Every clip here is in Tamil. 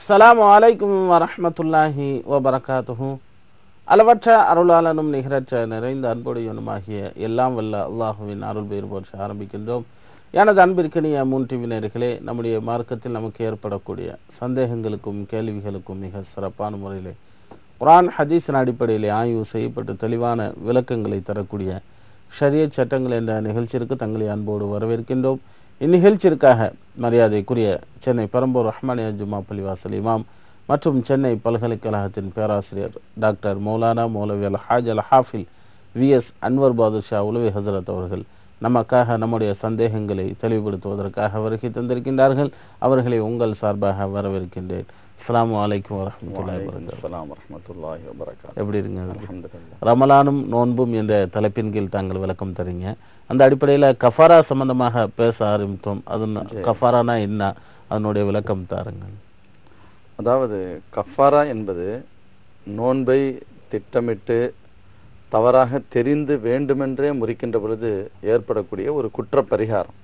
அஸ்ஸலாமு அலைக்கும் வரஹ்மத்துல்லாஹி வபரகாத்துஹு அளவற்ற அருளாளனும் நிகரற்ற நிறைந்த அன்புடையனுமாகிய எல்லாம் வல்ல அல்லாஹுவின் அருள் பெயர் போற்றி ஆரம்பிக்கின்றோம் எனது அன்பிற்கினிய மூன் டிவினர்களே நம்முடைய மார்க்கத்தில் நமக்கு ஏற்படக்கூடிய சந்தேகங்களுக்கும் கேள்விகளுக்கும் மிக சிறப்பான முறையிலே குரான் ஹதீஸின் அடிப்படையிலே ஆய்வு செய்யப்பட்டு தெளிவான விளக்கங்களை தரக்கூடிய ஷரியத் சட்டங்கள் என்ற நிகழ்ச்சிக்கு தங்களை அன்போடு வரவேற்கின்றோம் இந்நிகழ்ச்சிற்காக மரியாதைக்குரிய சென்னை பெரம்பூர் ரஹ்மானியா ஜுமா பள்ளிவாசல் இமாம் மற்றும் சென்னை பல்கலைக்கழகத்தின் பேராசிரியர் doctor Maulana Moulavi Al Haj Al Hafil V S Anwar Badusha Ulavi Hazrat அவர்கள் நமக்காக நம்முடைய சந்தேகங்களை தெளிவுபடுத்துவதற்காக வருகை தந்திருக்கின்றார்கள் அவர்களை உங்கள் சார்பாக வரவேற்கின்றேன் அஸ்ஸலாமு அலைக்கும் வரஹ்மத்துல்லாஹி வபரகாத்துஹு அஸ்ஸலாம் வரஹ்மத்துல்லாஹி வபரகாத்துஹு எப்படி இருங்க அல்ஹம்துலில்லாஹ் ரமலானும் நோன்பும் என்ற தலைப்பின் கீழ் தாங்கள் விளக்கம் தரீங்க அந்த அடிப்படையில கஃபாரா சம்பந்தமாக பேச ஆரம்பித்தோம் அது சரி. கஃபாரானா என்ன அதனுடைய விளக்கம் தாருங்க அதாவது கஃபாரா என்பது நோன்பை திட்டமிட்டு தவறாக தெரிந்து வேண்டுமென்றே முறிக்கின்ற பொழுது ஏற்படக்கூடிய ஒரு குற்ற பரிகாரம்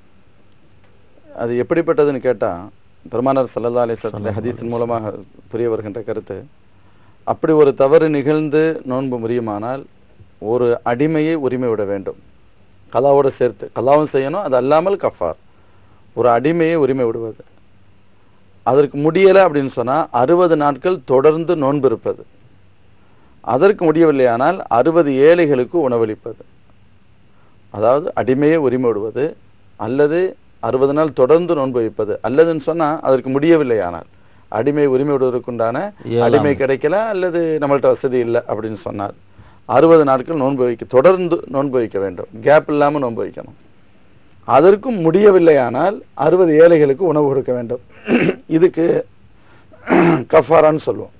அது எப்படிப்பட்டதுன்னு கேட்டா பெருமானார் ஸல்லல்லாஹு அலைஹி வஸல்லம் ஹதீஸின் மூலமாக புரிய வருகின்ற கருத்து அப்படி ஒரு தவறு நிகழ்ந்து நோன்பு முறியுமானால் ஒரு அடிமையை உரிமை விட வேண்டும் கலாவோட சேர்த்து கலாவும் செய்யணும் அது அல்லாமல் கஃபார் ஒரு அடிமையை உரிமை விடுவது அதற்கு முடியலை அப்படின்னு சொன்னா அறுபது நாட்கள் தொடர்ந்து நோன்பு இருப்பது அதற்கு முடியவில்லையானால் அறுபது ஏழைகளுக்கு உணவளிப்பது அதாவது அடிமையை உரிமை விடுவது அல்லது அறுபது நாள் தொடர்ந்து நோன்பு வைப்பது அல்லதுன்னு சொன்னா அதற்கு முடியவில்லையானால் அடிமை உரிமை விடுவதற்குண்டான ஏழாம். அடிமை கிடைக்கல அல்லது நம்மள்ட்ட வசதி இல்லை அப்படின்னு சொன்னார் அறுபது நாட்கள் நோன்பு வைக்க தொடர்ந்து நோன்பு வைக்க வேண்டும் கேப் இல்லாம நோன்பு வைக்கணும் அதற்கும் முடியவில்லையானால் அறுபது ஏழைகளுக்கு உணவு கொடுக்க வேண்டும் இதுக்கு கஃபாரான்னு சொல்லுவோம்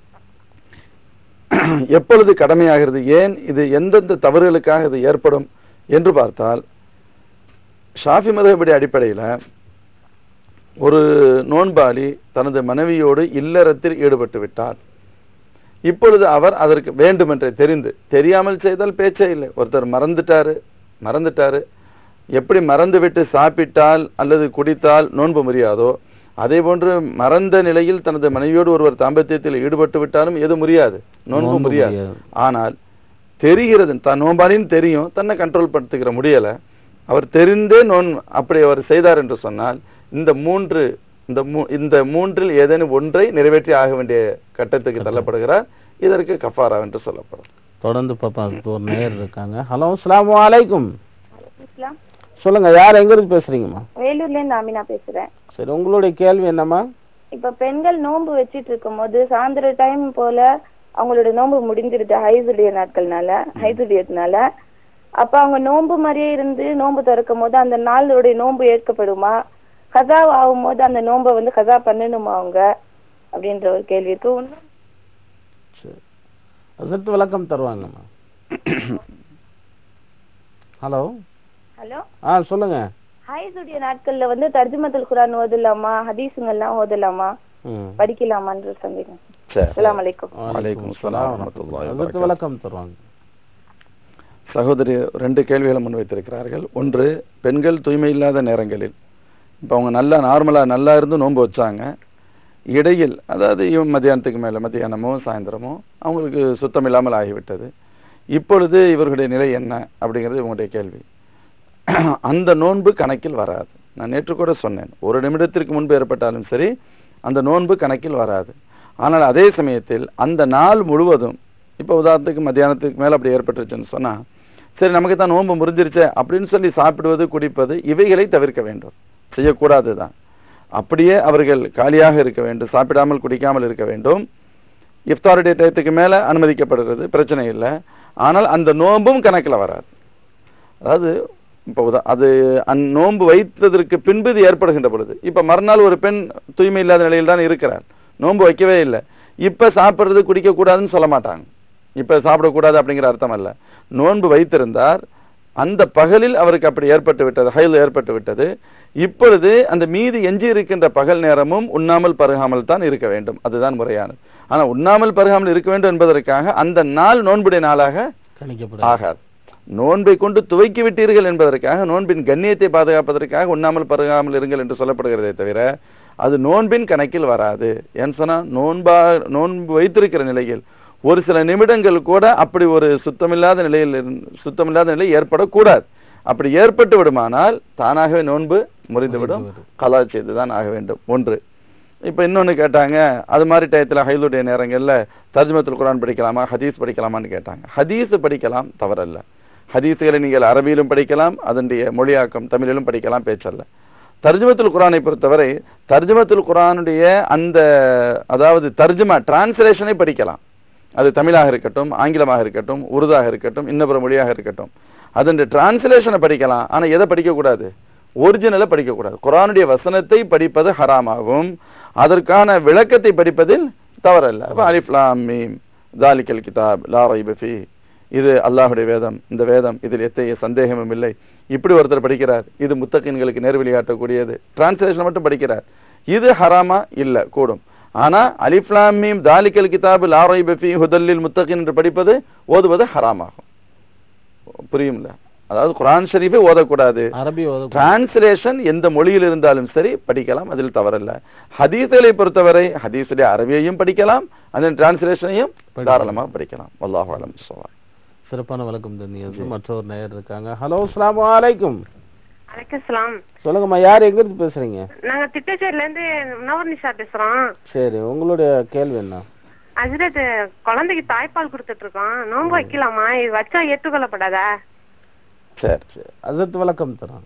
எப்பொழுது கடமையாகிறது ஏன் இது எந்தெந்த தவறுகளுக்காக இது ஏற்படும் என்று பார்த்தால் ஷாஃபி மதபடி அடிப்படையில ஒரு நோன்பாளி தனது மனைவியோடு இல்லறத்தில் ஈடுபட்டு விட்டார் இப்பொழுது அவர் அதற்கு வேண்டுமென்றே தெரிந்து தெரியாமல் செய்தால் பேச்சே இல்லை ஒருத்தர் மறந்துட்டாரு மறந்துட்டாரு எப்படி மறந்துவிட்டு சாப்பிட்டால் அல்லது குடித்தால் நோன்பு முறியாதோ அதே போன்று மறந்த நிலையில் தனது மனைவியோடு ஒருவர் தாம்பத்தியத்தில் ஈடுபட்டு விட்டாலும் எது முறியாது நோன்பு நோன்பு முறியாது முடியாது. ஆனால் தெரிகிறது தான் நோம்பாளின்னு தெரியும் தன்னை கண்ட்ரோல் படுத்திக்கிற முடியல அவர் தெரிந்தே நோன் அப்படி அவர் செய்தார் என்று சொன்னால் இந்த மூன்று இந்த மூ இந்த மூன்றில் ஏதேனும் ஒன்றை நிறைவேற்றி ஆக வேண்டிய கட்டத்துக்கு தள்ளப்படுகிறார் இதற்கு கஃபாரா என்று சொல்லப்படும் தொடர்ந்து பாப்பா ஒரு நேர் இருக்காங்க ஹலோ அஸ்ஸலாமு அலைக்கும் இஸ்லாம் சொல்லுங்க யார் எங்க இருந்து பேசுறீங்கம்மா வேலூர்ல இருந்து ஆமினா பேசுறேன் சரி உங்களுடைய கேள்வி என்னம்மா இப்ப பெண்கள் நோன்பு வச்சிட்டு இருக்கும்போது சாயந்தர டைம் போல அவங்களோட நோன்பு முடிஞ்சிருது ஹைதுடைய நாட்கள்னால ஹைதுடையதுனால அப்ப அவங்க நோன்பு மாதிரியே இருந்து நோன்பு திறக்கும் போது அந்த நாளுடைய நோன்பு ஏற்கப்படுமா கதா ஆகும் போது அந்த நோன்பை வந்து கதா பண்ணணுமா அவங்க அப்படின்ற ஒரு கேள்வி இருக்கு ஒண்ணு சரி அதற்கு விளக்கம் தருவாங்கம்மா ஹலோ ஹலோ ஆ சொல்லுங்க ஹைதுடைய நாட்கள்ல வந்து தர்ஜுமத்துல் குரான் ஓதலாமா ஹதீஸுங்கெல்லாம் ஓதலாமா ம் படிக்கலாமான்ற சந்தேகம் சரி அஸ்ஸலாமு அலைக்கும் வலைக்கும் அஸ்ஸலாம் வரஹ்மத்துல்லாஹி அதற்கு வபரகாத்துஹு. விளக்கம் தருவாங்க சகோதரி ரெண்டு கேள்விகளை முன்வைத்திருக்கிறார்கள் ஒன்று பெண்கள் தூய்மை இல்லாத நேரங்களில் இப்போ அவங்க நல்லா நார்மலாக நல்லா இருந்து நோன்பு வச்சாங்க இடையில் அதாவது இவன் மத்தியானத்துக்கு மேலே மத்தியானமோ சாயந்தரமோ அவங்களுக்கு சுத்தம் இல்லாமல் ஆகிவிட்டது இப்பொழுது இவர்களுடைய நிலை என்ன அப்படிங்கிறது இவங்களுடைய கேள்வி அந்த நோன்பு கணக்கில் வராது நான் நேற்று கூட சொன்னேன் ஒரு நிமிடத்திற்கு முன்பு ஏற்பட்டாலும் சரி அந்த நோன்பு கணக்கில் வராது ஆனால் அதே சமயத்தில் அந்த நாள் முழுவதும் இப்போ உதாரணத்துக்கு மத்தியானத்துக்கு மேலே அப்படி ஏற்பட்டுருச்சுன்னு சொன்னா சரி நமக்கு தான் நோன்பு முறிஞ்சிருச்சே அப்படின்னு சொல்லி சாப்பிடுவது குடிப்பது இவைகளை தவிர்க்க வேண்டும் செய்யக்கூடாது தான் அப்படியே அவர்கள் காலியாக இருக்க வேண்டும் சாப்பிடாமல் குடிக்காமல் இருக்க வேண்டும் இஃப்தாருடைய டயத்துக்கு மேல அனுமதிக்கப்படுகிறது பிரச்சனை இல்லை ஆனால் அந்த நோன்பும் கணக்கில் வராது அதாவது இப்போ உதா- அது அந் நோன்பு வைத்ததற்கு பின்பு இது ஏற்படுகின்ற பொழுது இப்ப மறுநாள் ஒரு பெண் தூய்மை இல்லாத நிலையில் தான் இருக்கிறார் நோன்பு வைக்கவே இல்லை இப்ப சாப்பிடுறது குடிக்க கூடாதுன்னு சொல்ல மாட்டாங்க இப்ப சாப்பிடக்கூடாது அப்படிங்கிற அர்த்தம் அல்ல நோன்பு வைத்திருந்தார் அந்த பகலில் அவருக்கு அப்படி ஏற்பட்டு விட்டது ஹைல் ஏற்பட்டு விட்டது இப்பொழுது அந்த மீதி எஞ்சி இருக்கின்ற பகல் நேரமும் உண்ணாமல் பருகாமல் தான் இருக்க வேண்டும் அதுதான் முறையானது ஆனா உண்ணாமல் பருகாமல் இருக்க வேண்டும் என்பதற்காக அந்த நாள் நோன்புடைய நாளாக கணிக்கப்படும் ஆகாது நோன்பை கொண்டு துவைக்கி விட்டீர்கள் என்பதற்காக நோன்பின் கண்ணியத்தை பாதுகாப்பதற்காக உண்ணாமல் பருகாமல் இருங்கள் என்று சொல்லப்படுகிறதே தவிர அது நோன்பின் கணக்கில் வராது ஏன்னு சொன்னா நோன்பா நோன்பு வைத்திருக்கிற நிலையில் ஒரு சில நிமிடங்கள் கூட அப்படி ஒரு சுத்தமில்லாத நிலையில் இருந்- சுத்தமில்லாத நிலை ஏற்படக்கூடாது அப்படி ஏற்பட்டு விடுமானால் தானாகவே நோன்பு முறிந்துவிடும் முறிந்துவிடும். கலா செய்துதான் ஆக வேண்டும் ஒன்று இப்ப இன்னொன்னு கேட்டாங்க அது மாதிரி டயத்துல ஹைலுடைய நேரங்கள்ல தர்ஜுமத்துல் குர்ஆன் படிக்கலாமா ஹதீஸ் படிக்கலாமான்னு கேட்டாங்க ஹதீஸ் படிக்கலாம் தவறல்ல ஹதீஸ்களை நீங்கள் அரபியிலும் படிக்கலாம் அதனுடைய மொழியாக்கம் தமிழிலும் படிக்கலாம் பேச்சல்ல தர்ஜுமத்துல் குர்ஆனை பொறுத்தவரை தர்ஜுமத்துல் குர்ஆனுடைய அந்த அதாவது தர்ஜுமா டிரான்ஸ்லேஷனை படிக்கலாம் அது தமிழாக இருக்கட்டும் ஆங்கிலமாக இருக்கட்டும் உருதாக இருக்கட்டும் இன்னபிற மொழியாக இருக்கட்டும் அதன் டிரான்ஸ்லேஷனை படிக்கலாம் ஆனா எதை படிக்கக்கூடாது ஒரிஜினலை படிக்கக்கூடாது குர்ஆனுடைய வசனத்தை படிப்பது ஹராமாகும் அதற்கான விளக்கத்தை படிப்பதில் தவறல்ல அப்ப அலிஃப் லாம் மீம் தாலிக்கல் கிதாப் லா ரைப ஃபீ இது அல்லாஹ்வுடைய வேதம் இந்த வேதம் இதில் எத்தகைய சந்தேகமும் இல்லை இப்படி ஒருத்தர் படிக்கிறார் இது முத்தகின்களுக்கு நேர்வழி காட்டக்கூடியது டிரான்ஸ்லேஷன் மட்டும் படிக்கிறார் இது ஹராமா இல்ல கூடும் ஆனா அலிஃப் லாம் மீம் தாலிக்கல் கிதாப் லா ரைப ஃபீ ஹுதல்லில் முத்தகின் என்று படிப்பது ஓதுவது ஹராமாகும் புரியும்ல அதாவது குர்ஆன் ஷரீஃபை ஓதக்கூடாது அரபி ஓத டிரான்ஸ்லேஷன் எந்த மொழியில் இருந்தாலும் சரி படிக்கலாம் அதில் தவறல்ல ஹதீஸ்களை பொறுத்தவரை ஹதீஸுடைய அரபியையும் படிக்கலாம் அதன் டிரான்ஸ்லேஷனையும் தாராளமாக படிக்கலாம் அல்லாஹ் அலம் சிறப்பான விளக்கம் தந்தியது மற்றொரு நேயர் இருக்காங்க ஹலோ அஸ்ஸலாமு அலைக்கும் வணக்கம் சலாம் சொல்லுங்கம்மா யார் எங்க இருந்து பேசுறீங்க நாங்க திட்டச்சேரில இருந்து நவர்னிஷா பேசுறோம் சரி உங்களுடைய கேள்வி என்ன அஜரத் குழந்தைக்கு தாய்ப்பால் கொடுத்துட்டு இருக்கோம் நோன்பு வைக்கலாமா இது வச்சா ஏற்றுக்கொள்ளப்படாதா சரி சரி அதற்கு விளக்கம் தராங்க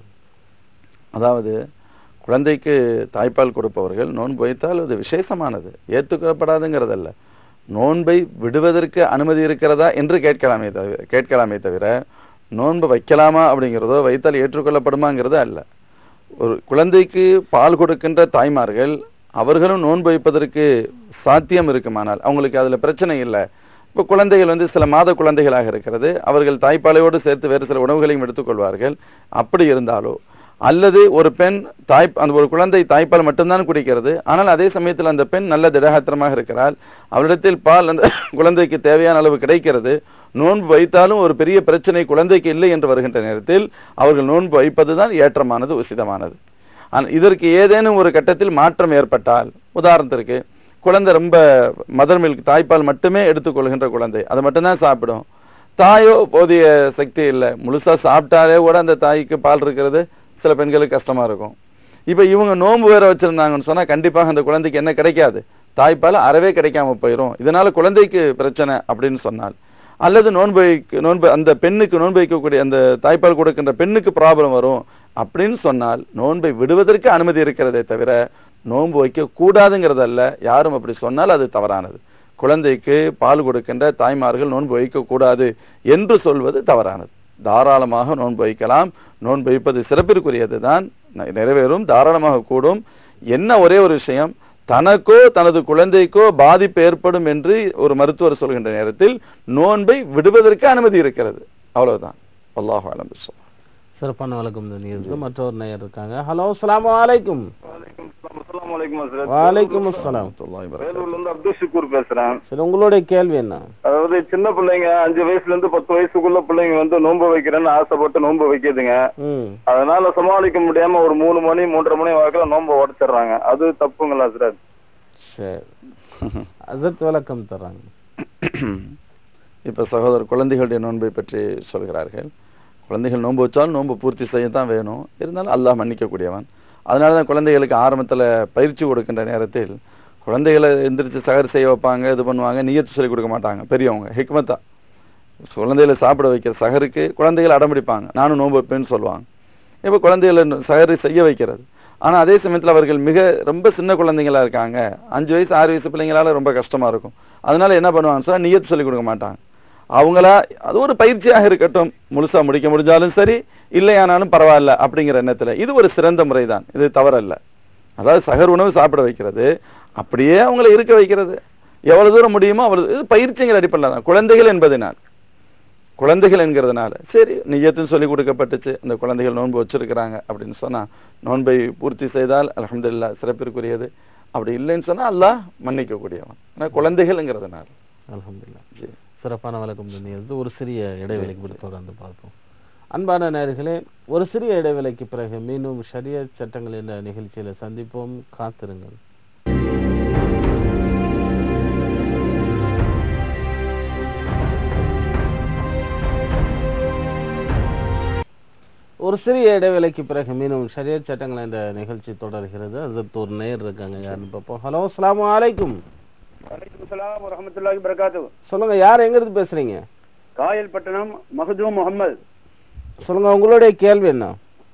அதாவது குழந்தைக்கு தாய்ப்பால் கொடுப்பவர்கள் நோன்பு வைத்தால் அது விசேஷமானது ஏற்றுக்கொள்ளப்படாதுங்கிறதல்ல நோன்பை விடுவதற்கு அனுமதி இருக்கிறதா என்று கேட்கலாமே தவிர கேட்கலாமே தவிர நோன்பு வைக்கலாமா அப்படிங்கிறதோ வைத்தால் ஏற்றுக்கொள்ளப்படுமாங்கிறது அல்ல ஒரு குழந்தைக்கு பால் கொடுக்கின்ற தாய்மார்கள் அவர்களும் நோன்பு வைப்பதற்கு சாத்தியம் இருக்குமானால் அவங்களுக்கு அதுல பிரச்சனை இல்லை இப்போ குழந்தைகள் வந்து சில மாத குழந்தைகளாக இருக்கிறது அவர்கள் தாய்ப்பாலையோடு சேர்த்து வேறு சில உணவுகளையும் எடுத்துக்கொள்வார்கள் அப்படி இருந்தாலோ அல்லது ஒரு பெண் தாய் அந்த ஒரு குழந்தை தாய்ப்பால் மட்டும்தான் குடிக்கிறது ஆனால் அதே சமயத்தில் அந்த பெண் நல்ல திடகாத்திரமாக இருக்கிறாள் அவளிடத்தில் பால் அந்த குழந்தைக்கு தேவையான அளவு கிடைக்கிறது நோன்பு வைத்தாலும் ஒரு பெரிய பிரச்சனை குழந்தைக்கு இல்லை என்று வருகின்ற நேரத்தில் அவர்கள் நோன்பு வைப்பதுதான் ஏற்றமானது உசிதமானது ஆனா இதற்கு ஏதேனும் ஒரு கட்டத்தில் மாற்றம் ஏற்பட்டால் உதாரணத்திற்கு குழந்தை ரொம்ப மதர் மில்க் தாய்ப்பால் மட்டுமே எடுத்துக்கொள்கின்ற குழந்தை அதை மட்டும்தான் சாப்பிடும் தாயோ போதிய சக்தி இல்லை முழுசா சாப்பிட்டாலே கூட அந்த தாய்க்கு பால் இருக்கிறது சில பெண்களுக்கு கஷ்டமா இருக்கும் இப்ப இவங்க நோன்பு வேற வச்சிருந்தாங்கன்னு சொன்னா கண்டிப்பாக அந்த குழந்தைக்கு என்ன கிடைக்காது தாய்ப்பால் அறவே கிடைக்காம போயிடும் இதனால குழந்தைக்கு பிரச்சனை அப்படின்னு சொன்னால் அல்லது நோன்பு வைக்க- நோன்பு அந்த பெண்ணுக்கு நோன்பு வைக்கக்கூடிய அந்த தாய்ப்பால் கொடுக்கின்ற பெண்ணுக்கு ப்ராப்ளம் வரும் அப்படின்னு சொன்னால் நோன்பை விடுவதற்கு அனுமதி இருக்கிறதே தவிர நோன்பு வைக்க கூடாதுங்கிறதல்ல யாரும் அப்படி சொன்னால் அது தவறானது குழந்தைக்கு பால் கொடுக்கின்ற தாய்மார்கள் நோன்பு வைக்க கூடாது என்று சொல்வது தவறானது தாராளமாக நோன்பு வைக்கலாம் நோன்பு வைப்பது சிறப்பிற்குரியது தான் நிறைவேறும் தாராளமாக கூடும் என்ன ஒரே ஒரு விஷயம் தனக்கோ தனது குழந்தைக்கோ பாதிப்பு ஏற்படும் என்று ஒரு மருத்துவர் சொல்கின்ற நேரத்தில் நோன்பை விடுவதற்கு அனுமதி இருக்கிறது அவ்வளவுதான் அல்லாஹ் அலம் பிஸ்ஸலாம். சிறப்பான விளக்கம் தந்தியது மற்றொரு நேயர் இருக்காங்க ஹலோ அஸ்ஸலாமு அலைக்கும் அஸ்ஸலாமு அலைக்கும் ஹஸ்ரத். வலைக்கும் அஸ்ஸலாம் வரஹ்மத்துல்லாஹி வபரகாத்துஹு. வேலூர்ல இருந்து அப்துல் ஷுக்கூர் பேசுறேன் சரி உங்களுடைய கேள்வி என்ன அதாவது சின்ன பிள்ளைங்க அஞ்சு வயசுல இருந்து பத்து வயசுக்குள்ள பிள்ளைங்க வந்து நோன்பு வைக்கிறேன்னு ஆசைப்பட்டு நோன்பு வைக்குதுங்க ம் அதனால சமாளிக்க முடியாம ஒரு மூணு மணி மூன்றரை மணி வாக்குல நோன்பு உடச்சிடுறாங்க அது தப்புங்களா ஹஸ்ரத் சரி அதற்கு விளக்கம் தராங்க இப்ப சகோதரர் குழந்தைகளுடைய நோன்பை பற்றி சொல்கிறார்கள் குழந்தைகள் நோன்பு வச்சாலும் நோன்பு பூர்த்தி செய்யத்தான் வேணும் இருந்தாலும் அல்லாஹ் மன்னிக்கக்கூடியவன் அதனால தான் குழந்தைகளுக்கு ஆரம்பத்துல பயிற்சி கொடுக்கின்ற நேரத்தில் குழந்தைகளை எந்திரிச்சு சகர் செய்ய வைப்பாங்க இது பண்ணுவாங்க நியத்து சொல்லி கொடுக்க மாட்டாங்க பெரியவங்க ஹிக்மத்தா குழந்தைகளை சாப்பிட வைக்கிற சகருக்கு குழந்தைகள் அடம்பிடிப்பாங்க நானும் நோன்பு வைப்பேன்னு சொல்லுவாங்க இப்போ குழந்தைகளை சகரை செய்ய வைக்கிறது ஆனா அதே சமயத்துல அவர்கள் மிக ரொம்ப சின்ன குழந்தைங்களா இருக்காங்க அஞ்சு வயசு ஆறு வயசு பிள்ளைங்களால ரொம்ப கஷ்டமா இருக்கும் அதனால என்ன பண்ணுவாங்க சார் நியத்து சொல்லி கொடுக்க மாட்டாங்க அவங்களா அது ஒரு பயிற்சியாக இருக்கட்டும் முழுசா முடிக்க முடிஞ்சாலும் சரி இல்லையானாலும் பரவாயில்ல அப்படிங்கிற எண்ணத்துல இது ஒரு சிறந்த முறைதான் இது தவறல்ல அதாவது சகர் உணவு சாப்பிட வைக்கிறது அப்படியே அவங்கள இருக்க வைக்கிறது எவ்வளவு தூரம் முடியுமோ அவ்வளவு இது பயிற்சிங்கிற அடிப்படையில் தான் குழந்தைகள் என்பதனால் குழந்தைகள் என்கிறதுனால சரி நியத்துன்னு சொல்லி கொடுக்கப்பட்டுச்சு அந்த குழந்தைகள் நோன்பு வச்சிருக்கிறாங்க அப்படின்னு சொன்னா நோன்பை பூர்த்தி செய்தால் அல்ஹம்துலில்லாஹ் சிறப்பிற்குரியது அப்படி இல்லைன்னு சொன்னா அல்லாஹ் மன்னிக்க கூடியவன் ஆனா குழந்தைகள்ங்கிறதுனால அல்ஹம்துலில்லாஹ் ஜி. சிறப்பான விளக்கம் தந்தியது ஒரு சிறிய இடைவெளிக்கு பிடித்து தொடர்ந்து பார்ப்போம் அன்பான நேர்களே ஒரு சிறிய இடைவேளைக்கு பிறகு மீண்டும் ஷரிய சட்டங்கள் என்ற நிகழ்ச்சியில சந்திப்போம் காத்திருங்கள் ஒரு சிறிய இடைவேளைக்கு பிறகு மீண்டும் ஷரிய சட்டங்கள் என்ற நிகழ்ச்சி தொடர்கிறது அதற்கு ஒரு நேர் இருக்காங்க யாருன்னு பார்ப்போம் ஹலோ அஸ்ஸலாமு அலைக்கும் வலைக்கம் வரமத்துல்லாஹி வரகாத்து சொல்லுங்க யார் எங்க இருந்து பேசுறீங்க காயல்பட்டணம் மஹதூம் முகமது சொல்லுங்க உங்களுடைய கேள்வி என்ன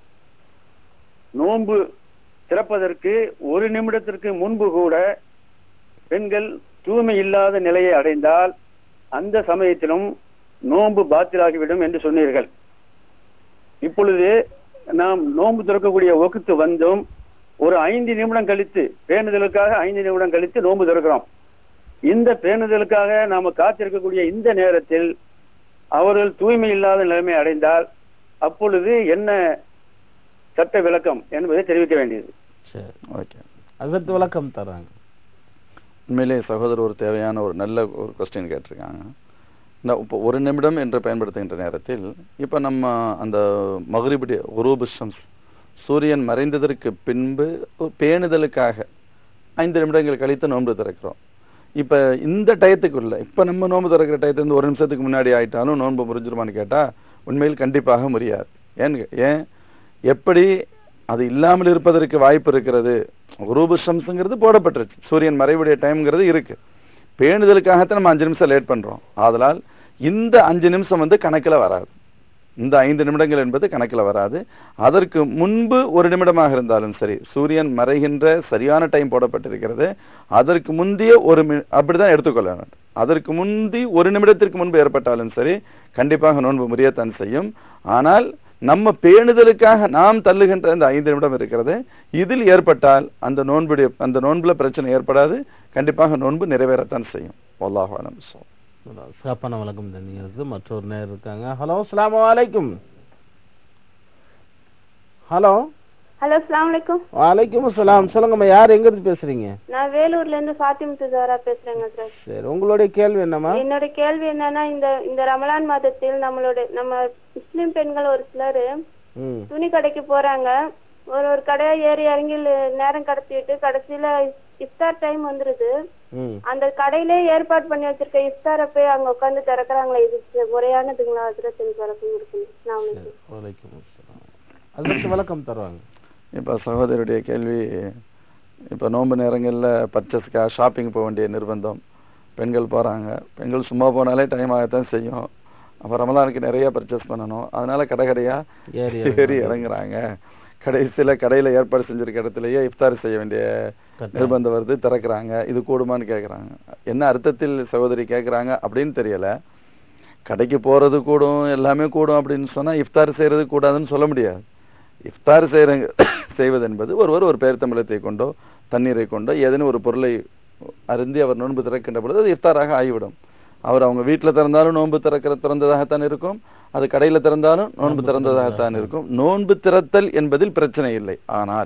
நோன்பு திறப்பதற்கு ஒரு நிமிடத்திற்கு முன்பு கூட பெண்கள் தூய்மை இல்லாத நிலையை அடைந்தால் அந்த சமயத்திலும் நோன்பு பாத்திலாகிவிடும் என்று சொன்னீர்கள் இப்பொழுது நாம் நோன்பு திறக்கக்கூடிய வகுத்து வந்தும் ஒரு ஐந்து நிமிடம் கழித்து பேணுதலுக்காக ஐந்து நிமிடம் கழித்து நோன்பு திறக்கிறோம் இந்த பேணுதலுக்காக நாம காத்திருக்கக்கூடிய இந்த நேரத்தில் அவர்கள் தூய்மை இல்லாத நிலைமை அடைந்தால் அப்பொழுது என்ன சட்ட விளக்கம் என்பதை தெரிவிக்க வேண்டியது சரி ஓகே அதற்கு விளக்கம் தர்றாங்க உண்மையிலே சகோதரர் ஒரு தேவையான ஒரு நல்ல ஒரு கொஸ்டின் கேட்டிருக்காங்க இந்த இப்போ ஒரு நிமிடம் என்று பயன்படுத்துகின்ற நேரத்தில் இப்போ நம்ம அந்த மகரிபுடைய உரூபு ஷம்ஸ் சூரியன் மறைந்ததற்கு பின்பு ஒரு பேணுதலுக்காக ஐந்து நிமிடங்கள் கழித்து நோன்பு திறக்கிறோம் இப்போ இந்த டயத்துக்குள்ள இப்போ நம்ம நோன்பு திறக்கிற டயத்துலேருந்து ஒரு நிமிஷத்துக்கு முன்னாடி ஆயிட்டாலும் நோன்பு முறிஞ்சிருமான்னு கேட்டால் உண்மையில் கண்டிப்பாக முடியாது ஏன் ஏன் எப்படி அது இல்லாமல் இருப்பதற்கு வாய்ப்பு இருக்கிறது உரூபு ஷம்ஸுங்கிறது போடப்பட்டுருச்சு சூரியன் மறைவுடைய டைம்ங்கிறது இருக்கு பேணுதலுக்காகத்தான் நம்ம அஞ்சு நிமிஷம் லேட் பண்றோம் ஆதலால் இந்த அஞ்சு நிமிஷம் வந்து கணக்கில் வராது இந்த ஐந்து நிமிடங்கள் என்பது கணக்கில் வராது அதற்கு முன்பு ஒரு நிமிடமாக இருந்தாலும் சரி சூரியன் மறைகின்ற சரியான டைம் போடப்பட்டிருக்கிறது அதற்கு முந்தைய ஒரு மி அப்படிதான் எடுத்துக்கொள்ள வேண்டும் அதற்கு முந்தி ஒரு நிமிடத்திற்கு முன்பு ஏற்பட்டாலும் சரி கண்டிப்பாக நோன்பு முறியத்தான் செய்யும் ஆனால் நம்ம பேணுதலுக்காக நாம் தள்ளுகின்ற அந்த ஐந்து நிமிடம் இருக்கிறது இதில் ஏற்பட்டால் அந்த நோன்புடைய அந்த நோன்புல பிரச்சனை ஏற்படாது கண்டிப்பாக நோன்பு நிறைவேறத்தான் செய்யும் வல்லாஹு அலம் பிஸ்ஸவாப். சிறப்பான வழக்கம் தந்தீங்கிறது மற்றொரு நேர் இருக்காங்க ஹலோ அஸ்ஸலாமு அலைக்கும் ஹலோ ஹலோ அஸ்லாம் வலைக்கும் வலைக்கும் அஸ்ஸலாம் சொல்லுங்கம்மா யார் எங்க இருந்து பேசுறீங்க நான் வேலூர்ல இருந்து ஃபாத்திம் துசாரா பேசுறேங்க சார் சரி உங்களுடைய கேள்வி என்னம்மா என்னோட கேள்வி என்னன்னா இந்த இந்த ரமலான் மாதத்தில் நம்மளோட நம்ம முஸ்லிம் பெண்கள் ஒரு சிலர் ம் துணி கடைக்கு போறாங்க ஒரு ஒரு கடையா ஏறி இறங்கி ல- நேரம் கடத்திட்டு கடைசியில இஃப்தார் டைம் வந்துருது ம் அந்த கடையிலே ஏற்பாடு பண்ணி வச்சிருக்க இஃப்தாரை போய் அங்க உட்கார்ந்து திறக்கறாங்களே இது முறையானதுங்களா அதுல எனக்கு விளக்கம் இருக்கு நான் சரி வலைக்கும் அஸ்ஸலாம் அதற்கு விளக்கம் தருவாங்க இப்போ சகோதரியுடைய கேள்வி இப்போ நோன்பு நேரங்களில் பர்ச்சேஸ்க்காக ஷாப்பிங் போக வேண்டிய நிர்பந்தம் பெண்கள் போகிறாங்க பெண்கள் சும்மா போனாலே டைம் ஆகத்தான் செய்யும் அப்போ ரமலானுக்கு நிறைய பர்ச்சேஸ் பண்ணணும் அதனால கடை கடையாக ஏறி ஏறி இறங்குறாங்க கடைசியில் கடையில் ஏற்பாடு செஞ்சிருக்க இடத்துலயே இஃப்தார் செய்ய வேண்டிய கட்டாயம். நிர்பந்தம் வருது திறக்கிறாங்க இது கூடுமான்னு கேட்குறாங்க என்ன அர்த்தத்தில் சகோதரி கேட்குறாங்க அப்படின்னு தெரியல கடைக்கு போறது கூடும் எல்லாமே கூடும் அப்படின்னு சொன்னா இஃப்தார் செய்யறது கூடாதுன்னு சொல்ல முடியாது இஃப்தார் செய்யற செய்வது என்பது ஒருவர் ஒரு பேர்த்தம்பளத்தை கொண்டோ தண்ணீரை கொண்டோ ஏதேனும் ஒரு பொருளை அருந்தி அவர் நோன்பு திறக்கின்ற பொழுது அது இஃப்தாராக ஆகிவிடும் அவர் அவங்க வீட்டில் திறந்தாலும் நோன்பு திறக்கிற திறந்ததாகத்தான் இருக்கும் அது கடையில திறந்தாலும் நோன்பு நோன்பு திறந்ததாகத்தான் திறந்ததாக இருக்கும் நோன்பு திறத்தல் என்பதில் பிரச்சனை இல்லை ஆனால்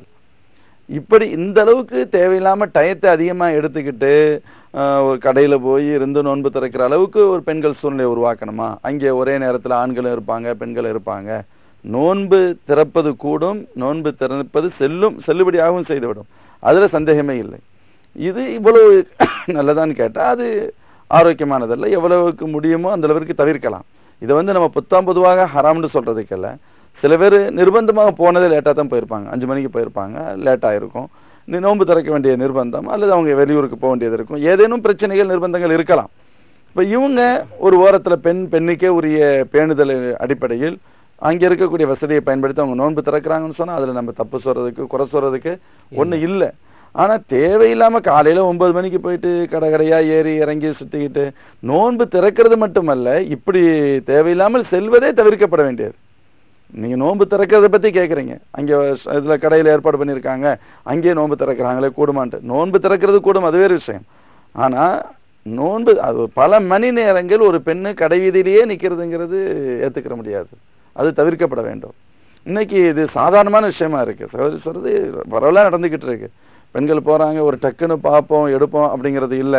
இப்படி இந்த அளவுக்கு தேவையில்லாம டயத்தை அதிகமா எடுத்துக்கிட்டு ஆஹ், ஒரு கடையில போய் இருந்து நோன்பு திறக்கிற அளவுக்கு ஒரு பெண்கள் சூழ்நிலை உருவாக்கணுமா அங்கே ஒரே நேரத்துல ஆண்களும் இருப்பாங்க பெண்களும் இருப்பாங்க நோன்பு திறப்பது கூடும் நோன்பு திறப்பது செல்லும் செல்லுபடியாகவும் செய்துவிடும் அதுல சந்தேகமே இல்லை இது இவ்வளவு நல்லதான்னு கேட்டா அது ஆரோக்கியமானதல்ல எவ்வளவுக்கு முடியுமோ அந்த அளவிற்கு தவிர்க்கலாம் இதை வந்து நம்ம புத்தாம் பொதுவாக ஹராம்னு சொல்றதுக்கல்ல சில பேர் நிர்பந்தமாக போனதே லேட்டாக தான் போயிருப்பாங்க அஞ்சு மணிக்கு போயிருப்பாங்க லேட்டாக இருக்கும் நீ நோன்பு திறக்க வேண்டிய நிர்பந்தம் அல்லது அவங்க வெளியூருக்கு போக வேண்டியது இருக்கும் ஏதேனும் பிரச்சனைகள் நிர்பந்தங்கள் இருக்கலாம் இப்போ இவங்க ஒரு ஓரத்துல பெண் பெண்ணுக்கே உரிய பேணுதல் அடிப்படையில் அங்க இருக்கக்கூடிய வசதியை பயன்படுத்தி அவங்க நோன்பு திறக்கிறாங்கன்னு சொன்னா அதுல நம்ம தப்பு சொல்றதுக்கு குறை சொல்றதுக்கு ஒண்ணு இல்லை ஆனா தேவையில்லாம காலையில ஒன்பது மணிக்கு போயிட்டு கடை கடையா ஏறி இறங்கி சுத்திக்கிட்டு நோன்பு திறக்கிறது மட்டுமல்ல இப்படி தேவையில்லாமல் செல்வதே தவிர்க்கப்பட வேண்டியது நீங்க நோன்பு திறக்கிறத பத்தி கேக்குறீங்க அங்க ஸ்- இதுல கடையில ஏற்பாடு பண்ணிருக்காங்க அங்கேயே நோன்பு திறக்கிறாங்களே கூடுமான்ட்டு நோன்பு திறக்கிறது கூடும் அது வேறு விஷயம் ஆனா நோன்பு அது பல மணி நேரங்கள் ஒரு பெண்ணு கடை வீதியிலேயே நிக்கிறதுங்கிறது ஏத்துக்கிற முடியாது அது தவிர்க்கப்பட வேண்டும் இன்னைக்கு இது சாதாரணமான விஷயமா இருக்கு சகோதரி சொல்றது பரவலா நடந்துகிட்டு இருக்கு பெண்கள் போறாங்க ஒரு டக்குன்னு பார்ப்போம் எடுப்போம் அப்படிங்கிறது இல்ல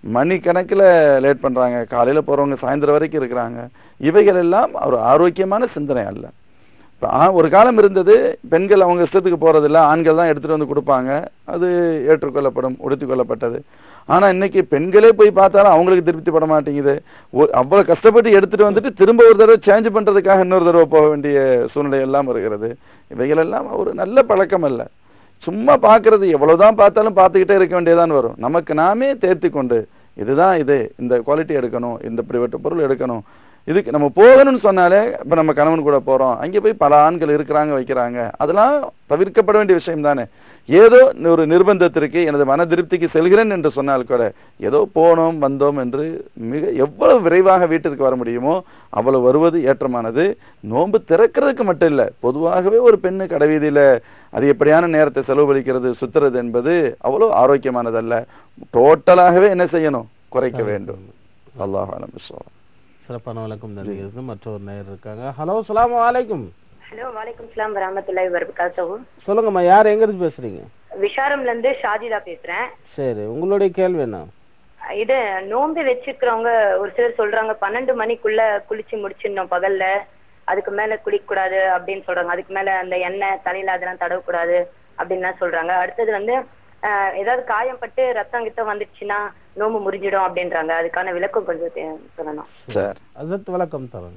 மணிக்கணக்கில் லேட் பண்றாங்க காலையில போறவங்க சாயந்தரம் வரைக்கும் இருக்கிறாங்க இவைகள் எல்லாம் ஒரு ஆரோக்கியமான சிந்தனை அல்ல இப்ப ஆ- ஒரு காலம் இருந்தது பெண்கள் அவங்க இஷ்டத்துக்கு போறதில்ல ஆண்கள் தான் எடுத்துட்டு வந்து கொடுப்பாங்க அது ஏற்றுக்கொள்ளப்படும் உடுத்திக் கொள்ளப்பட்டது ஆனா இன்னைக்கு பெண்களே போய் பார்த்தாலும் அவங்களுக்கு திருப்தி பட மாட்டேங்குது ஒ- அவ்வளவு கஷ்டப்பட்டு எடுத்துட்டு வந்துட்டு திரும்ப ஒரு தடவை சேஞ்ச் பண்றதுக்காக இன்னொரு தடவை போக வேண்டிய சூழ்நிலை எல்லாம் வருகிறது இவைகள் எல்லாம் ஒரு நல்ல பழக்கம் அல்ல சும்மா பார்க்கிறது எவ்வளவுதான் பார்த்தாலும் பார்த்துக்கிட்டே இருக்க வேண்டியதான் வரும் நமக்கு நாமே தேர்த்தி கொண்டு இதுதான் இது இந்த குவாலிட்டி எடுக்கணும் இந்த இப்படிப்பட்ட பொருள் எடுக்கணும் இதுக்கு நம்ம போகணும்னு சொன்னாலே இப்ப நம்ம கணவன் கூட போறோம் அங்கே போய் பல ஆண்கள் இருக்கிறாங்க வைக்கிறாங்க அதெல்லாம் தவிர்க்கப்பட வேண்டிய விஷயம் தானே ஏதோ ஒரு நிர்பந்தத்திற்கு எனது மன திருப்திக்கு செல்கிறேன் என்று சொன்னால் கூட ஏதோ போனோம் வந்தோம் என்று மிக எவ்வளவு விரைவாக வீட்டிற்கு வர முடியுமோ அவ்வளவு வருவது ஏற்றமானது நோன்பு திறக்கிறதுக்கு மட்டும் இல்ல பொதுவாகவே ஒரு பெண்ணு கடைவீதியில அதிகப்படியான நேரத்தை செலவழிக்கிறது சுத்துறது என்பது அவ்வளவு ஆரோக்கியமானதல்ல டோட்டலாகவே என்ன செய்யணும் குறைக்க வேண்டும் அல்லாஹ் அலம் பிஸ்ஸலாம். சிறப்பான விளக்கம் நல்கிறது மற்றொரு நேயர் இருக்காங்க ஹலோ சலாம் வலைக்கும் ஹலோ வலைக்கும் ஸ்லாம் வரமத்துல்லாஹி வபரகாத்துஹு சொல்லுங்கம்மா யார் எங்க இருந்து பேசுறீங்க விஷாரம்ல இருந்து ஷாஜிதா பேசுறேன் சரி உங்களுடைய கேள்வி என்ன இது நோன்பு வச்சிருக்கிறவங்க ஒரு சிலர் சொல்றாங்க பன்னெண்டு மணிக்குள்ள குளிச்சு முடிச்சிடணும் பகல்ல அதுக்கு மேல குளிக்க கூடாது அப்படின்னு சொல்றாங்க அதுக்கு மேல அந்த எண்ணெய் தலையில அதெல்லாம் தடவக்கூடாது அப்படின்னு சொல்றாங்க அடுத்தது வந்து ஆஹ், ஏதாவது காயம் பட்டு ரத்தம் கிட்ட வந்துடுச்சுன்னா நோம்பு முறிஞ்சிடும் அப்படின்றாங்க அதுக்கான விளக்கம் கொஞ்சம் தே- சொல்லணும் சரி அதற்கு விளக்கம் தரங்க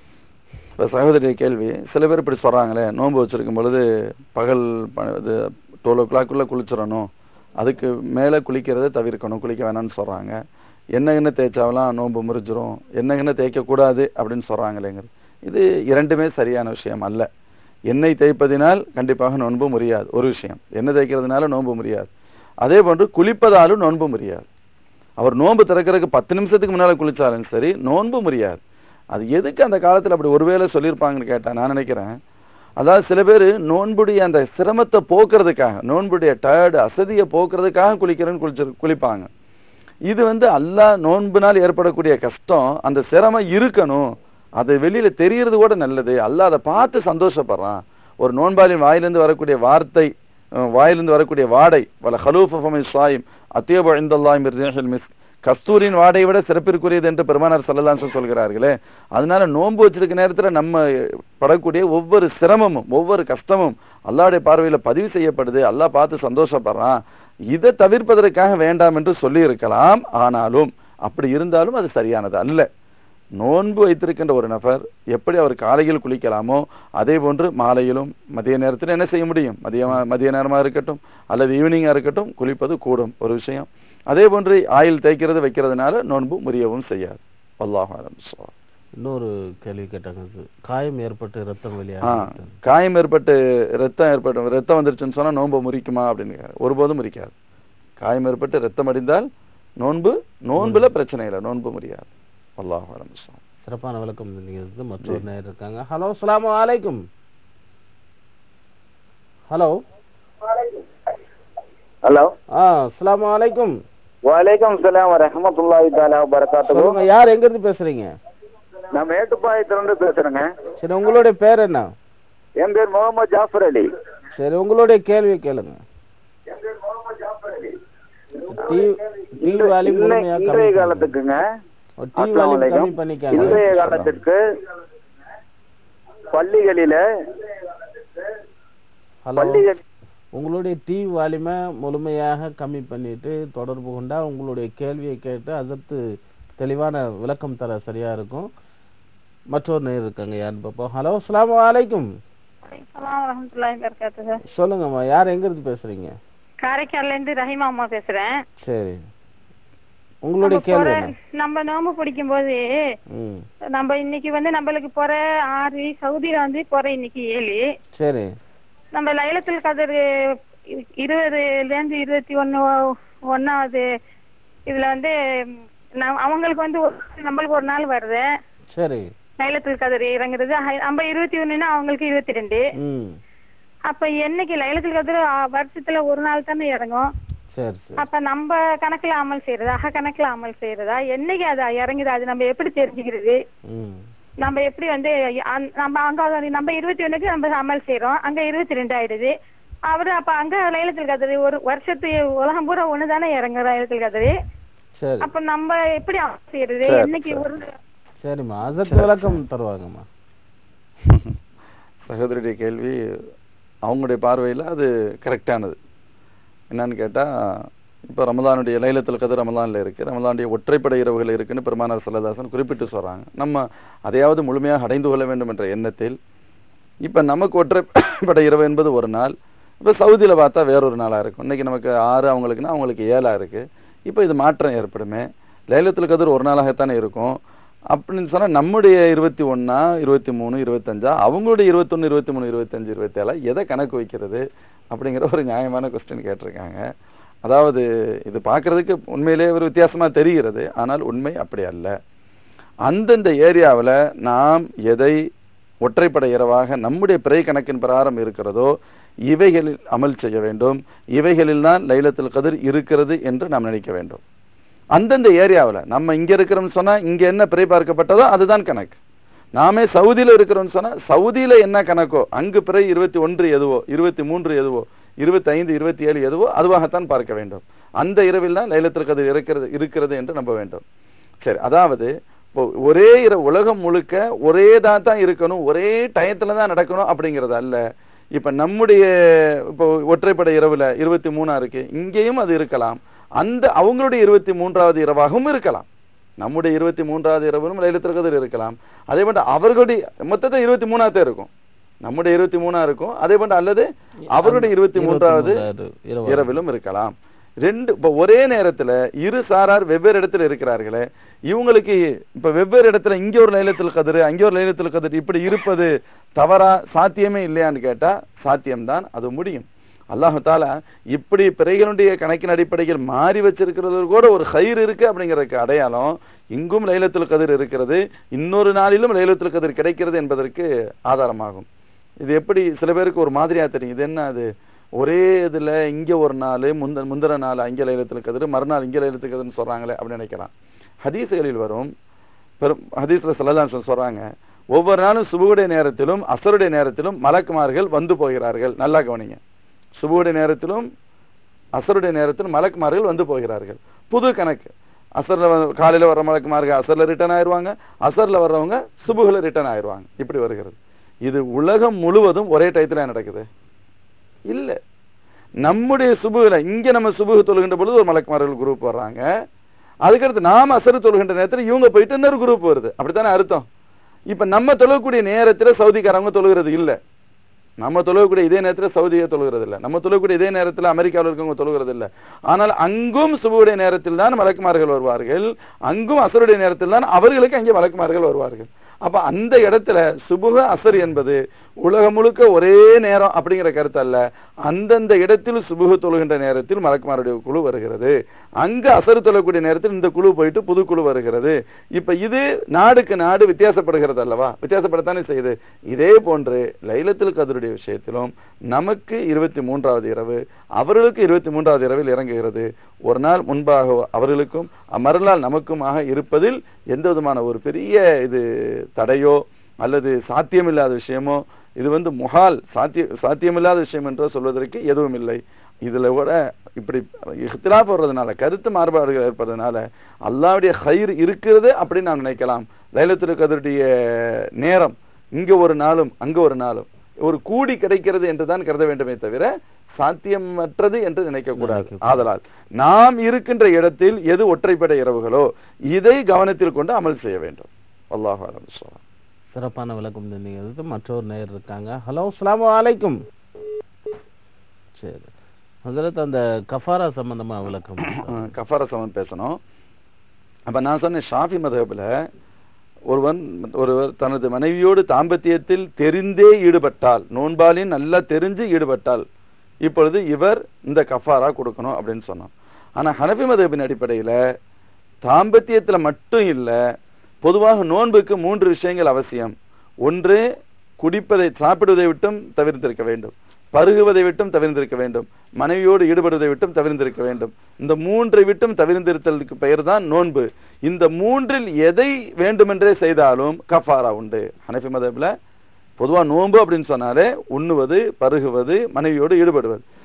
இப்ப சகோதரி கேள்வி சில பேர் இப்படி சொல்றாங்களே நோன்பு வச்சிருக்கும் பொழுது பகல் ப- இது டுவெல் ஓ கிளாக்குள்ள குளிச்சிடணும் அதுக்கு மேல குளிக்கிறதை தவிர்க்கணும் குளிக்க வேணாம்னு சொல்றாங்க எண்ணெய் எண்ணெய் தேய்ச்சாவெல்லாம் நோன்பு முறிஞ்சிரும் எண்ணெய் எண்ணெய் தேய்க்க கூடாது அப்படின்னு சொல்றாங்களேங்க இது இரண்டுமே சரியான விஷயம் அல்ல எண்ணெய் தேய்ப்பதினால் கண்டிப்பாக நோன்பு முறியாது ஒரு விஷயம் எண்ணெய் தேய்க்கிறதுனால நோன்பு முறியாது அதே போன்று குளிப்பதாலும் நோன்பு முறியாது அவர் நோன்பு திறக்கிறதுக்கு பத்து நிமிஷத்துக்கு முன்னால குளிச்சாலும் சரி நோன்பு முறியாது அது எதுக்கு அந்த காலத்துல அப்படி ஒருவேளை சொல்லியிருப்பாங்கன்னு கேட்டா நான் நினைக்கிறேன் அதாவது சில பேர் நோன்புடைய அந்த சிரமத்தை போக்குறதுக்காக நோன்புடைய டயர்டு அசதியை போக்குறதுக்காக குளிக்கிறேன்னு குளிச்சு குளிப்பாங்க இது வந்து அல்லாஹ் நோன்புனால் ஏற்படக்கூடிய கஷ்டம் அந்த சிரமம் இருக்கணும் அது வெளியில தெரியறது கூட நல்லது அல்லாஹ் அதை பார்த்து சந்தோஷப்படுறான் ஒரு நோன்பாளின் வாயிலிருந்து வரக்கூடிய வார்த்தை அஹ், வாயிலிருந்து வரக்கூடிய வாடை வல ஹலூஃபமை சாயும் அத்தியப இந்தல்லாஹ் மிஸ் கஸ்தூரின் வாடையை விட சிறப்பிற்குரியது என்று பெருமானார் சல்லல்லாஹு சொல்கிறார்களே அதனால நோன்பு வச்சிருக்க நேரத்துல நம்ம படக்கூடிய ஒவ்வொரு சிரமமும் ஒவ்வொரு கஷ்டமும் அல்லாஹ்வுடைய பார்வையில பதிவு செய்யப்படுது அல்லாஹ் பார்த்து சந்தோஷப்படுறான் இதை தவிர்ப்பதற்காக வேண்டாம் என்று சொல்லி இருக்கலாம் ஆனாலும் அப்படி இருந்தாலும் அது சரியானது அல்ல நோன்பு வைத்திருக்கின்ற ஒரு நபர் எப்படி அவர் காலையில் குளிக்கலாமோ அதே போன்று மாலையிலும் மதிய நேரத்தில் என்ன செய்ய முடியும் மதிய மதிய நேரமா இருக்கட்டும் அல்லது ஈவினிங்கா இருக்கட்டும் குளிப்பது கூடும் ஒரு விஷயம் அதே போன்று ஆயில் தேய்க்கிறது வைக்கிறதுனால நோன்பு முறியவும் செய்யாது அல்லாஹ் இன்னொரு கேள்வி கேட்டாங்க இது. காயம் ஏற்பட்டு ரத்தம் ஆ வெளியாக காயம் ஏற்பட்டு ரத்தம் ஏற்பட்டு ரத்தம் வந்துருச்சுன்னு சொன்னா நோன்பு முறிக்குமா அப்படின்னு கேக்குறாரு. ஒருபோதும் முறிக்காது காயம் ஏற்பட்டு ரத்தம் அடிந்தால் நோன்பு நோன்புல பிரச்சனை இல்லை நோன்பு முறியாது அல்லாஹ் சிறப்பான விளக்கம் நல்கிறது மற்றொரு நேயர் இருக்காங்க ஹலோ சலாம் வலைக்கும் ஹலோ ஹலோ ஆ அஸ்ஸலாமு அலைக்கும் வலைக்கம் சலாம் வரஹமத்துல்லாஹி தாலா வரகாத்துஹு சொல்லுங்க யார் எங்க இருந்து பேசுறீங்க நான் மேட்டுப்பாளையத்திலிருந்து பேசுறேங்க சரி உங்களுடைய பேர் என்ன என் பேர் முகமது ஜாஃபர் அலி சரி உங்களுடைய கேள்வி கேளுங்க டி- டி வால்யூம் இன்னை- முழுமையா கம்மி இன்றைய பண்ணுங்க. காலத்துக்குங்க ஒரு டி வால்யூம் அஸ்ஸலாமு கம்மி அலைக்கும். பண்ணிக்காங்க இன்றைய காலத்திற்கு பள்ளிகளில ஹலோ பள்ளிகள் உங்களுடைய டி வால்யூமை முழுமையாக கம்மி பண்ணிட்டு தொடர்பு கொண்டா உங்களுடைய கேள்வியை கேட்டு அதற்கு தெளிவான விளக்கம் தர சரியா இருக்கும் மற்றொரு நேர் இருக்காங்க யாருன்னு பார்ப்போம் ஹலோ அஸ்ஸலாமு அலைக்கும் வரமத்துல்லாஹி வபரகாத்துஹு சொல்லுங்கம்மா யார் எங்க இருந்து பேசுறீங்க காரைக்கால்ல இருந்து ரஹீமா அம்மா பேசுறேன் சரி உங்களுடைய நம்ம கேள்வி பொற- என்ன நம்ம நோம்பு பிடிக்கும் போது ம் நம்ம இன்னைக்கு வந்து நம்மளுக்கு பொற ஆறு சவுதியில வந்து பொற இன்னைக்கு ஏழு சரி நம்ம லைலத்துல் கதர் இருபதுல இருந்து இருபத்தி ஒண்ணு ஒன்னாவது இதுல வந்து நம்- அவங்களுக்கு வந்து ஒரு- நம்மளுக்கு ஒரு நாள் வருது சரி லைலத்துல் கதர் இறங்குறது ஹை- நம்ம இருபத்தி ஒண்ணுன்னா அவங்களுக்கு இருபத்தி ரெண்டு ம் அப்ப என்னைக்கு லைலத்துல் கதர் ஆ, வருஷத்துல ஒரு நாள் தானே இறங்கும் சரி சரி அப்ப நம்ம கணக்குல அமல் செய்யறதா அக கணக்குல அமல் செய்யறதா என்னைக்கு அது இறங்குது அது நம்ம எப்படி தெரிஞ்சுக்கிறது ம் நம்ம எப்படி வந்து அந்- நம்ம அங்க நம்ம இருபத்தி ஒண்ணுக்கு நம்ம அமல் செய்யறோம் அங்க இருபத்தி ரெண்டு ஆயிடுது அவரு அப்ப அங்க லைலத்தில் கதிரி ஒரு வருஷத்து உலகம் பூரா ஒண்ணுதானே இறங்குற லைலத்தில் கதிரி சரி அப்ப நம்ம எப்படி அமல் செய்யறது சரி, என்னைக்கு சரி. ஒரு சரிம்மா அதற்கு விளக்கம் தருவாங்கம்மா சகோதரியுடைய கேள்வி அவங்களுடைய பார்வையில் அது கரெக்டானது என்னன்னு கேட்டால் இப்போ ரமலானுடைய லைலத்தில் கதிர் ரமலானில் இருக்குது ரமலானுடைய ஒற்றைப்படை இரவுகள் இருக்குன்னு பெருமானார் சல்லதாசன் குறிப்பிட்டு சொல்கிறாங்க நம்ம அதையாவது முழுமையாக அடைந்து கொள்ள வேண்டும் என்ற எண்ணத்தில் இப்போ நமக்கு ஒற்றைப்படை இரவு என்பது ஒரு நாள் இப்போ சவுதியில் பார்த்தா வேறொரு நாளாக இருக்கும் இன்னைக்கு நமக்கு ஆறு அவங்களுக்குன்னா அவங்களுக்கு ஏழாக இருக்குது இப்போ இது மாற்றம் ஏற்படுமே லைலத்தில் கதிர் ஒரு நாளாகத்தானே இருக்கும் அப்படின்னு சொன்னால் நம்முடைய இருபத்தி ஒன்றா இருபத்தி மூணு இருபத்தஞ்சா அவங்களுடைய இருபத்தொன்று இருபத்தி மூணு இருபத்தஞ்சு இருபத்தேழா எதை கணக்கு வைக்கிறது அப்படிங்கிற ஒரு நியாயமான கொஸ்டின் கேட்டிருக்காங்க அதாவது இது பார்க்கறதுக்கு உண்மையிலே ஒரு வித்தியாசமா தெரிகிறது ஆனால் உண்மை அப்படி அல்ல அந்தந்த ஏரியாவில் நாம் எதை ஒற்றைப்படை இரவாக நம்முடைய பிறை கணக்கின் பிரகாரம் இருக்கிறதோ இவைகளில் அமல் செய்ய வேண்டும் இவைகளில் தான் லைலத்துல் கதிர் இருக்கிறது என்று நாம் நினைக்க வேண்டும் அந்தந்த ஏரியாவில் நம்ம இங்க இருக்கிறோம்னு சொன்னா இங்க என்ன பிறை பார்க்கப்பட்டதோ அதுதான் கணக்கு நாமே சவுதியில இருக்கிறோம்னு சொன்னா சவுதியில என்ன கணக்கோ அங்கு பிறை இருபத்தி ஒன்று எதுவோ இருபத்தி மூன்று எதுவோ இருபத்தி ஐந்து இருபத்தி ஏழு எதுவோ அதுவாகத்தான் பார்க்க வேண்டும் அந்த இரவில் தான் லைலத்துல் கதிர் இருக்கிறது இருக்கிறது என்று நம்ப வேண்டும் சரி அதாவது இப்போ ஒரே இரவு உலகம் முழுக்க ஒரே தான் தான் இருக்கணும் ஒரே டயத்துல தான் நடக்கணும் அப்படிங்கிறது அல்ல இப்ப நம்முடைய இப்போ ஒற்றைப்படை இரவுல இருபத்தி மூணா இருக்கு இங்கேயும் அது இருக்கலாம் அந்த அவங்களுடைய இருபத்தி மூன்றாவது இரவாகவும் இருக்கலாம் நம்முடைய இருபத்தி மூன்றாவது இரவிலும் லைலத்துல் கதிர் இருக்கலாம் அதே போன்று அவர்களுடைய மொத்தத்தை இருபத்தி மூணாவது இருக்கும் நம்முடைய இருபத்தி மூணா இருக்கும் அதே போன்று அல்லது அவருடைய இருபத்தி மூன்றாவது இரவு. இரவிலும் இருக்கலாம் ரெண்டு இப்ப ஒரே நேரத்துல இரு சாரார் வெவ்வேறு இடத்துல இருக்கிறார்களே இவங்களுக்கு இப்ப வெவ்வேறு இடத்துல இங்க ஒரு லைலத்தில் கதிர் அங்க ஒரு லைலத்தில் கதிர் இப்படி இருப்பது தவறா சாத்தியமே இல்லையான்னு கேட்டா சாத்தியம்தான் அது முடியும் அல்லாஹு தாலா இப்படி பிறைகளுடைய கணக்கின் அடிப்படையில் மாறி வச்சிருக்கிறது கூட ஒரு கயிறு இருக்கு அப்படிங்கிறதுக்கு அடையாளம் இங்கும் லைலத்துல் கதிர் இருக்கிறது இன்னொரு நாளிலும் லைலத்துல் கதிர் கிடைக்கிறது என்பதற்கு ஆதாரமாகும் இது எப்படி சில பேருக்கு ஒரு மாதிரியா தெரியும் இது என்ன அது ஒரே இதுல இங்க ஒரு நாள் முந்த முந்தின நாள் அங்க லைலத்துல் கதிர் மறுநாள் இங்க லைலத்துல் கதிர்னு சொல்றாங்களே அப்படின்னு நினைக்கலாம் ஹதீஸ்களில் வரும் பெரும் ஹதீஸ்ல சொல்லலாம் சொல்றாங்க ஒவ்வொரு நாளும் சுபுடைய நேரத்திலும் அசருடைய நேரத்திலும் மலக்குமார்கள் வந்து போகிறார்கள் நல்லா கவனிங்க சுபுடைய நேரத்திலும் அசருடைய நேரத்திலும் மலக்குமார்கள் வந்து போகிறார்கள் புது கணக்கு அசர்ல வ- காலையில வர்ற மலக்குமார்கள் அசர்ல ரிட்டர்ன் ஆயிருவாங்க அசர்ல வர்றவங்க சுபுகுல ரிட்டர்ன் ஆயிருவாங்க இப்படி வருகிறது இது உலகம் முழுவதும் ஒரே டயத்துல நடக்குது இல்ல நம்முடைய சுபுகுல இங்க நம்ம சுபுகு தொழுகின்ற பொழுது ஒரு மலக்குமார்கள் குரூப் வர்றாங்க அதுக்கடுத்து நாம அசரு தொழுகின்ற நேரத்துல இவங்க போயிட்டு இன்னொரு குரூப் வருது அப்படித்தானே அர்த்தம் இப்ப நம்ம தொழக்கூடிய நேரத்துல சவுதிக்காரவங்க தொழுகிறது இல்ல நம்ம தொழக்கூடிய இதே நேரத்துல சவுதியை தொழுகிறது இல்ல நம்ம தொழக்கூடிய இதே நேரத்துல அமெரிக்காவில் இருக்கவங்க தொழுகிறது இல்ல ஆனால் அங்கும் சுபுடைய நேரத்தில் தான் மலக்குமார்கள் வருவார்கள் அங்கும் அசருடைய நேரத்தில் தான் அவர்களுக்கு அங்கே மலக்குமார்கள் வருவார்கள் அப்ப அந்த இடத்துல சுபுக அசர் என்பது உலகம் முழுக்க ஒரே நேரம் அப்படிங்கிற கருத்து அல்ல அந்தந்த இடத்தில் சுபுக தொழுகின்ற நேரத்தில் மலக்குமாருடைய குழு வருகிறது அங்க அசர் தொழக்கூடிய நேரத்தில் இந்த குழு போயிட்டு புது குழு வருகிறது இப்ப இது நாடுக்கு நாடு வித்தியாசப்படுகிறது அல்லவா வித்தியாசப்படத்தானே செய்யுது இதே போன்று லைலத்துல் கதருடைய விஷயத்திலும் நமக்கு இருபத்தி மூன்றாவது இரவு அவர்களுக்கு இருபத்தி மூன்றாவது இரவில் இறங்குகிறது ஒரு நாள் முன்பாக அவர்களுக்கும் மறுநாள் நமக்குமாக இருப்பதில் எந்த விதமான ஒரு பெரிய இது தடையோ அல்லது சாத்தியமில்லாத விஷயமோ இது வந்து முகால் சாத்திய சாத்தியமில்லாத விஷயம் என்று சொல்வதற்கு எதுவும் இல்லை இதுல கூட இப்படி இஹ்திலாப் வர்றதுனால கருத்து மாறுபாடுகள் ஏற்படுறதுனால அல்லாவுடைய கயிறு இருக்கிறது அப்படின்னு நாம் நினைக்கலாம் லைலத்துல் கதருடைய நேரம் இங்க ஒரு நாளும் அங்க ஒரு நாளும் ஒரு கூடி கிடைக்கிறது என்று தான் கருத வேண்டுமே தவிர சாத்தியமற்றது என்று நினைக்கக்கூடாது நினைக்கக்கூடாது. ஆதலால் நாம் இருக்கின்ற இடத்தில் எது ஒற்றைப்படை இரவுகளோ இதை கவனத்தில் கொண்டு அமல் செய்ய வேண்டும் அல்லாஹ் ஆலம் சிறப்பான விளக்கம் தந்தீங்க மற்றொரு நேயர் இருக்காங்க ஹலோ அஸ்ஸலாமு அலைக்கும் சரி ஹஜரத் அந்த கஃபாரா சம்பந்தமா விளக்கம் கஃபார சமன் பேசணும் அப்ப நான் சொன்னேன் ஷாஃபி மதகுல ஒருவன் ஒருவர் தனது மனைவியோடு தாம்பத்தியத்தில் தெரிந்தே ஈடுபட்டால் நோன்பாலின் நல்லா தெரிஞ்சு ஈடுபட்டால் இப்பொழுது இவர் இந்த கஃபாரா கொடுக்கணும் அப்படின்னு சொன்னோம் ஆனா ஹனபி மதபின் அடிப்படையில தாம்பத்தியத்துல மட்டும் இல்ல பொதுவாக நோன்புக்கு மூன்று விஷயங்கள் அவசியம் ஒன்று குடிப்பதை சாப்பிடுவதை விட்டும் தவிர்த்திருக்க வேண்டும் பருகுவதை விட்டும் தவிர்ந்திருக்க வேண்டும் மனைவியோடு ஈடுபடுவதை விட்டும் தவிர்ந்திருக்க வேண்டும் இந்த மூன்றை விட்டும் தவிர்ந்திருத்தலுக்கு பெயர் தான் நோன்பு இந்த மூன்றில் எதை வேண்டுமென்றே செய்தாலும் கஃபாரா உண்டு ஹனஃபி மதப்ல பொதுவா நோன்பு அப்படின்னு சொன்னாலே உண்ணுவது பருகுவது மனைவியோடு ஈடுபடுவது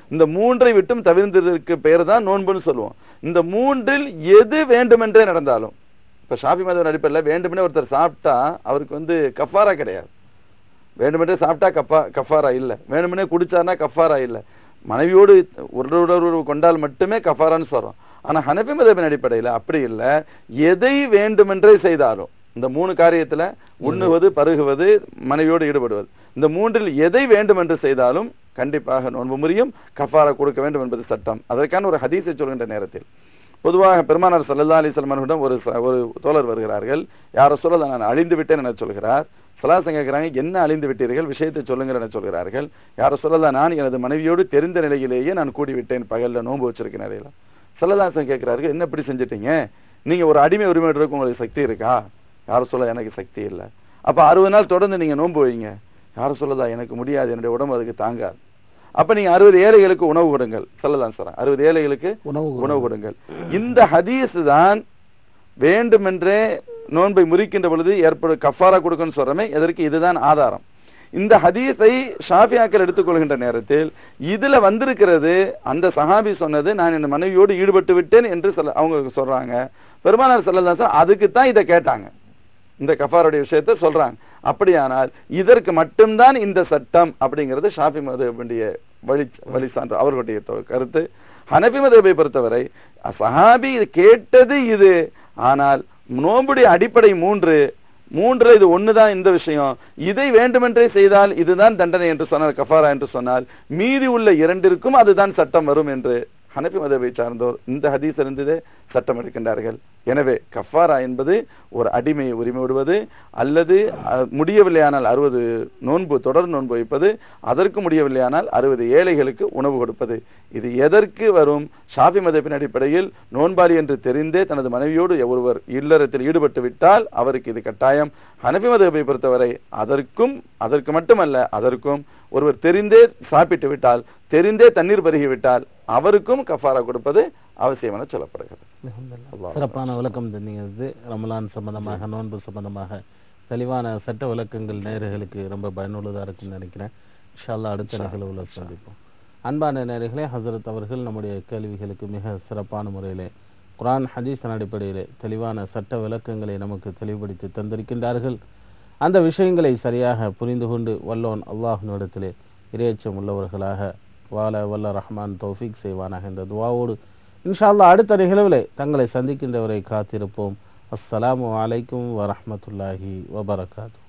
இந்த மூன்றை விட்டும் தவிர்ந்ததற்கு பேர் தான் நோன்புன்னு சொல்லுவோம் இந்த மூன்றில் எது வேண்டுமென்றே நடந்தாலும் இப்ப ஷாஃபி மதம் அடிப்படையில் வேண்டுமென்றே ஒருத்தர் சாப்பிட்டா அவருக்கு வந்து கஃபாரா கிடையாது வேண்டுமென்றே சாப்பிட்டா கஃபா கஃபாரா இல்ல வேண்டுமென்றே குடிச்சார்னா கஃபாரா இல்ல மனைவியோடு ஒரு உறவு கொண்டால் மட்டுமே கஃபாரான்னு சொல்றோம் ஆனா ஹனபி மதபின் அடிப்படையில அப்படி இல்ல எதை வேண்டுமென்றே செய்தாலும் இந்த மூணு காரியத்துல உண்ணுவது பருகுவது மனைவியோடு ஈடுபடுவது இந்த மூன்றில் எதை வேண்டும் என்று செய்தாலும் கண்டிப்பாக நோன்பு முறியும் கஃபாரா கொடுக்க வேண்டும் என்பது சட்டம் அதற்கான ஒரு ஹதீஸை சொல்கின்ற நேரத்தில் பொதுவாக பெருமானார் சல்லல்லா அலிஸ்லாம் அவர்களிடம் ஒரு ச- ஒரு தோழர் வருகிறார்கள் யார சொல்ல நான் அழிந்து விட்டேன் என சொல்கிறார் சலாசம் கேட்கிறாங்க என்ன அழிந்து விட்டீர்கள் விஷயத்தை சொல்லுங்கள் என சொல்கிறார்கள் யார சொல்லலாம் நான் எனது மனைவியோடு தெரிந்த நிலையிலேயே நான் கூடி விட்டேன் பகல்ல நோன்பு வச்சிருக்க நிலையில சல்லதாசன் கேட்கிறார்கள் என்ன இப்படி செஞ்சிட்டீங்க நீங்க ஒரு அடிமை உரிமையிடறதுக்கு உங்களுக்கு சக்தி இருக்கா யார சொல்ல எனக்கு சக்தி இல்லை அப்ப அறுபது நாள் தொடர்ந்து நீங்க நோன்பு வைங்க யார சொல்லதா எனக்கு முடியாது என்னுடைய உடம்பு அதுக்கு தாங்காது அப்ப நீங்க அறுபது ஏழைகளுக்கு உணவு கொடுங்கள் சொல்லலாம் சார் அறுபது ஏழைகளுக்கு உணவு உணவு கொடுங்கள் இந்த ஹதீஸ் தான் வேண்டுமென்றே நோன்பை முறிக்கின்ற பொழுது ஏற்படும் கஃபாரா கொடுக்கணும்னு சொல்றமே இதற்கு இதுதான் ஆதாரம் இந்த ஹதீஸை ஷாஃபியாக்கள் எடுத்துக்கொள்கின்ற நேரத்தில் இதுல வந்திருக்கிறது அந்த சஹாபி சொன்னது நான் என் மனைவியோடு ஈடுபட்டு விட்டேன் என்று சொல்ல அவங்க சொல்றாங்க பெருமானார் சொல்லலாம் அதுக்கு தான் இதை கேட்டாங்க இந்த கஃபாருடைய விஷயத்தை சொல்றாங்க அப்படியானால் இதற்கு மட்டும்தான் இந்த சட்டம் அப்படிங்கிறது ஷாஃபி மதுடைய வழி வழி சான்று அவர்களுடைய தொ- கருத்து ஹனபி மதுவை பொறுத்தவரை சஹாபி இது கேட்டது இது ஆனால் நோம்புடைய அடிப்படை மூன்று மூன்று இது ஒண்ணுதான் இந்த விஷயம் இதை வேண்டுமென்றே செய்தால் இதுதான் தண்டனை என்று சொன்னார் கஃபாரா என்று சொன்னால் மீதி உள்ள இரண்டிற்கும் அதுதான் சட்டம் வரும் என்று ஹனபி மதவை சார்ந்தோர் இந்த ஹதீஸ் இருந்ததே சட்டம் எடுக்கின்றார்கள் எனவே கஃபாரா என்பது ஒரு அடிமையை உரிமை விடுவது அல்லது அஹ், முடியவில்லையானால் அறுபது நோன்பு தொடர் நோன்பு வைப்பது அதற்கு முடியவில்லையானால் அறுபது ஏழைகளுக்கு உணவு கொடுப்பது இது எதற்கு வரும் ஷாஃபி மதப்பின் அடிப்படையில் நோன்பாளி என்று தெரிந்தே தனது மனைவியோடு ஒருவர் இல்லறத்தில் ஈடுபட்டு விட்டால் அவருக்கு இது கட்டாயம் ஹனபி மதப்பை பொறுத்தவரை அதற்கும் அதற்கு மட்டுமல்ல அதற்கும் ஒருவர் தெரிந்தே சாப்பிட்டு விட்டால் தெரிந்தே தண்ணீர் பருகி விட்டால் அவருக்கும் கஃபாரா கொடுப்பது அவசியம் என சொல்லப்படுகிறது அல்லாஹ் சிறப்பான விளக்கம் தந்தீங்க ரமலான் சம்பந்தமாக நோன்பு சம்பந்தமாக தெளிவான சட்ட விளக்கங்கள் நேயர்களுக்கு ரொம்ப பயனுள்ளதா இருக்குன்னு நினைக்கிறேன் இன்ஷா அல்லாஹ் அடுத்த நிகழ்வுல சந்திப்போம் அன்பான நேயர்களே ஹசரத் அவர்கள் நம்முடைய கேள்விகளுக்கு மிக சிறப்பான முறையிலே குர்ஆன் ஹதீஸின் அடிப்படையிலே தெளிவான சட்ட விளக்கங்களை நமக்கு தெளிவுபடுத்தி தந்திருக்கின்றார்கள் அந்த விஷயங்களை சரியாக புரிந்து கொண்டு வல்லோன் அல்லாஹ்விடத்திலே இரையச்சம் உள்ளவர்களாக வாழ வல்ல ரஹ்மான் தௌஃபீக் செய்வானாக என்ற துவாவோடு இன்ஷா அல்லாஹ் அடுத்த நிகழ்விலே தங்களை சந்திக்கின்றவரை காத்திருப்போம் அஸ்ஸலாமு அலைக்கும் வரஹ்மத்துல்லாஹி வபரகாத்து